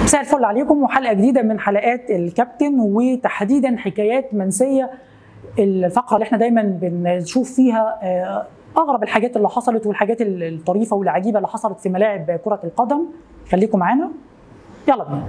مساء الفل عليكم وحلقه جديده من حلقات الكابتن وتحديدا حكايات منسيه الفقره اللي احنا دايما بنشوف فيها آه، اغرب الحاجات اللي حصلت والحاجات الطريفه والعجيبه اللي حصلت في ملاعب كره القدم خليكم معانا يلا بينا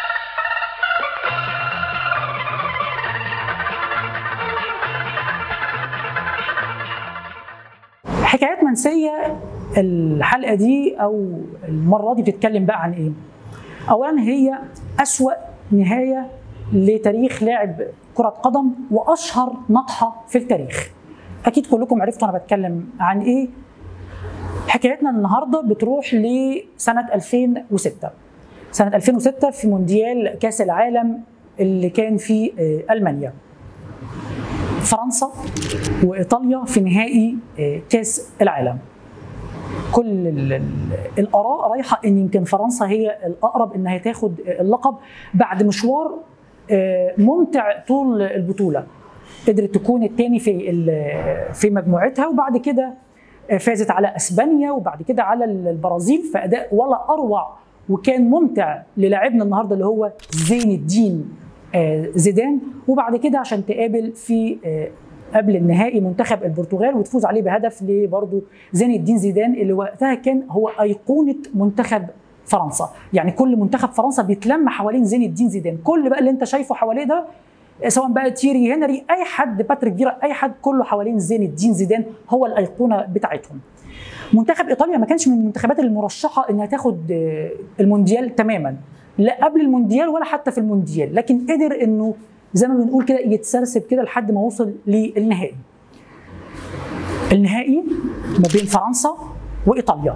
حكايات منسيه الحلقه دي او المره دي بتتكلم بقى عن ايه اولا هي اسوا نهايه لتاريخ لاعب كره قدم واشهر نطحه في التاريخ اكيد كلكم عرفتوا انا بتكلم عن ايه حكايتنا النهارده بتروح لسنه 2006 سنه 2006 في مونديال كاس العالم اللي كان في آه، المانيا فرنسا وايطاليا في نهائي آه، كاس العالم كل ال- ال- الاراء رايحه ان يمكن فرنسا هي الاقرب انها تاخد اللقب بعد مشوار آه، ممتع طول البطوله قدرت تكون الثاني في ال- في مجموعتها وبعد كده آه، فازت على اسبانيا وبعد كده على البرازيل في اداء ولا اروع وكان ممتع للاعبنا النهارده اللي هو زين الدين آه، زيدان وبعد كده عشان تقابل في آه، قبل النهائي منتخب البرتغال وتفوز عليه بهدف لبرضه زين الدين زيدان اللي وقتها كان هو ايقونه منتخب فرنسا يعني كل منتخب فرنسا بيتلم حوالين زين الدين زيدان كل بقى اللي انت شايفه حواليه ده سواء بقى تيري هنري اي حد باتريك فيرا اي حد كله حوالين زين الدين زيدان هو الايقونه بتاعتهم منتخب ايطاليا ما كانش من المنتخبات المرشحه انها تاخد آه، المونديال تماما لا قبل المونديال ولا حتى في المونديال لكن قدر انه زي ما بنقول كده يتسرسب كده لحد ما وصل للنهائي النهائي ما بين فرنسا وايطاليا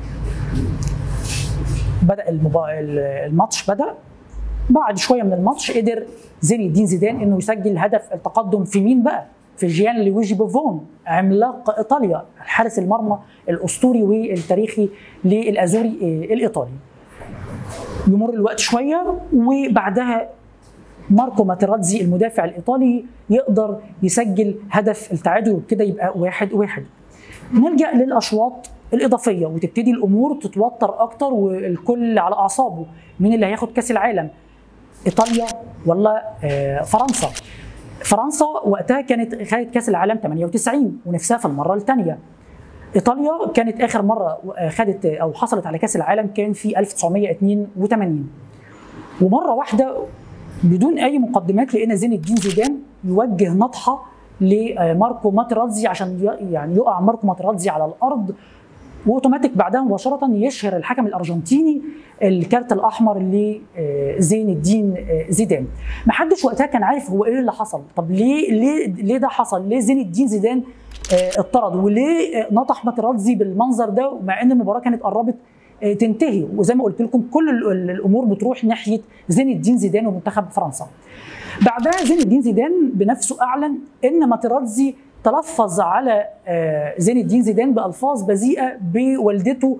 بدا المبا... الماتش بدا بعد شويه من الماتش قدر زين الدين زيدان انه يسجل هدف التقدم في مين بقى؟ في جيان لويجي بوفون عملاق ايطاليا حارس المرمى الاسطوري والتاريخي للازوري آه، الايطالي. يمر الوقت شويه وبعدها ماركو ماتيراتزي المدافع الايطالي يقدر يسجل هدف التعادل وبكده يبقى واحد واحد. نلجا للاشواط الاضافيه وتبتدي الامور تتوتر اكتر والكل على اعصابه مين اللي هياخد كاس العالم ايطاليا ولا آه، فرنسا فرنسا وقتها كانت خدت كاس العالم 98 ونفسها في المره الثانيه ايطاليا كانت اخر مره آه، خدت او حصلت على كاس العالم كان في 1982 ومره واحده بدون اي مقدمات لقينا زين الدين زيدان يوجه نطحه لماركو ماتراتزي عشان ي- يعني يقع ماركو ماتراتزي على الارض واوتوماتيك بعدها مباشره يشهر الحكم الارجنتيني الكارت الاحمر لزين الدين آه، زيدان ما حدش وقتها كان عارف هو ايه اللي حصل طب ليه ليه ليه ده حصل ليه زين الدين زيدان آه، اتطرد وليه آه، نطح ماتراتزي بالمنظر ده مع ان المباراه كانت قربت آه، تنتهي وزي ما قلت لكم كل ال- ال- الامور بتروح ناحيه زين الدين زيدان ومنتخب فرنسا بعدها زين الدين زيدان بنفسه اعلن ان ماتيراتزي تلفظ على آه، زين الدين زيدان بالفاظ بذيئه بوالدته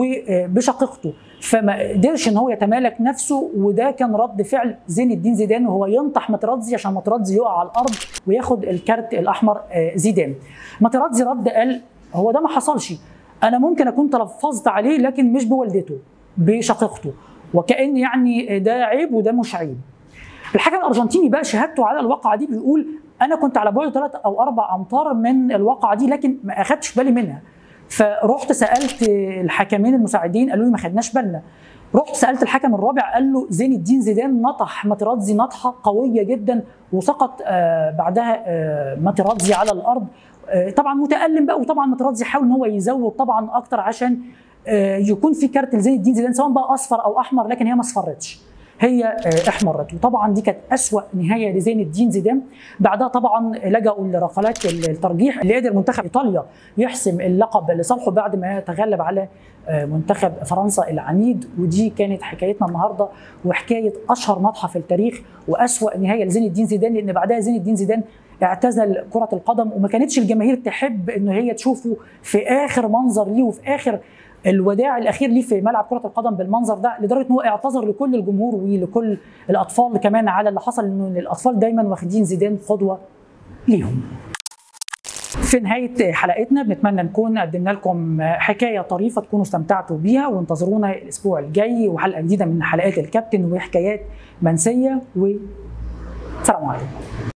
وبشقيقته فما قدرش ان هو يتمالك نفسه وده كان رد فعل زين الدين زيدان وهو ينطح ماتيراتزي عشان ماتيراتزي يقع على الارض وياخد الكارت الاحمر آه، زيدان ماتيراتزي رد قال هو ده ما حصلش انا ممكن اكون تلفظت عليه لكن مش بوالدته بشقيقته وكان يعني ده عيب وده مش عيب الحكم الارجنتيني بقى شهادته على الواقعه دي بيقول انا كنت على بعد ثلاث او اربع امتار من الواقعه دي لكن ما اخدتش بالي منها فرحت سالت الحكمين المساعدين قالوا لي ما خدناش بالنا رحت سالت الحكم الرابع قال له زين الدين زيدان نطح ماتيراتزي نطحه قويه جدا وسقط آه، بعدها آه، ماتيراتزي على الارض آه، طبعا متالم بقى وطبعا ماتيراتزي حاول ان هو يزود طبعا اكتر عشان آه، يكون في كارت لزين الدين زيدان سواء بقى اصفر او احمر لكن هي ما اصفرتش هي آه، احمرت وطبعا دي كانت اسوا نهايه لزين الدين زيدان بعدها طبعا لجأوا لركلات الترجيح اللي قدر منتخب ايطاليا يحسم اللقب لصالحه بعد ما تغلب على آه، منتخب فرنسا العنيد ودي كانت حكايتنا النهارده وحكايه اشهر نطحه في التاريخ واسوا نهايه لزين الدين زيدان لان بعدها زين الدين زيدان اعتزل كره القدم وما كانتش الجماهير تحب ان هي تشوفه في اخر منظر ليه وفي اخر الوداع الاخير ليه في ملعب كره القدم بالمنظر ده لدرجه ان هو اعتذر لكل الجمهور ولكل الاطفال كمان على اللي حصل انه الاطفال دايما واخدين زيدان قدوه ليهم. في نهاية حلقتنا بنتمنى نكون قدمنا لكم حكاية طريفة تكونوا استمتعتوا بيها وانتظرونا الأسبوع الجاي وحلقة جديدة من حلقات الكابتن وحكايات منسية والسلام عليكم